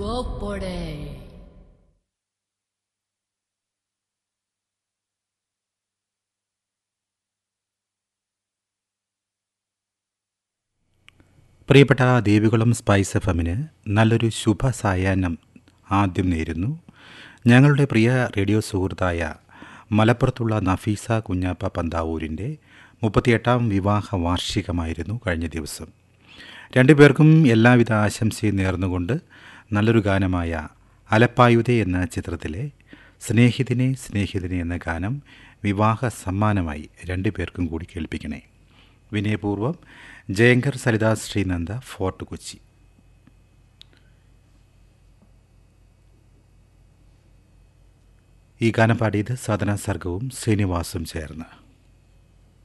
Wopode. പ്രിയപ്പെട്ട Devikulam spice F എമ്മിന് നല്ലൊരു ശുഭ സായാഹ്നം ആദ്യം നേരുന്നു ഞങ്ങളുടെ പ്രിയ റേഡിയോ സുഹൃത്തായ മലപ്പുറത്തുള്ള നഫീസ കുഞ്ഞാപ്പ പന്താവൂരിൻ്റെ മുപ്പത്തിയെട്ടാം വിവാഹ വാർഷികമായിരുന്നു കഴിഞ്ഞ ദിവസം രണ്ടുപേർക്കും എല്ലാവിധ ആശംസയും നേർന്നുകൊണ്ട് നല്ലൊരു ഗാനമായ അലപ്പായുധേ എന്ന ചിത്രത്തിലെ സ്നേഹിതിനെ സ്നേഹിതിനെ എന്ന ഗാനം വിവാഹ സമ്മാനമായി രണ്ടുപേർക്കും കൂടി കേൾപ്പിക്കണേ വിനയപൂർവ്വം ജയങ്കർ സരിദാസ് ശ്രീനന്ദ ഫോർട്ട് കൊച്ചി ഈ ഗാനം പാടിയത് സാധന സർഗവും ശ്രീനിവാസും ചേർന്ന്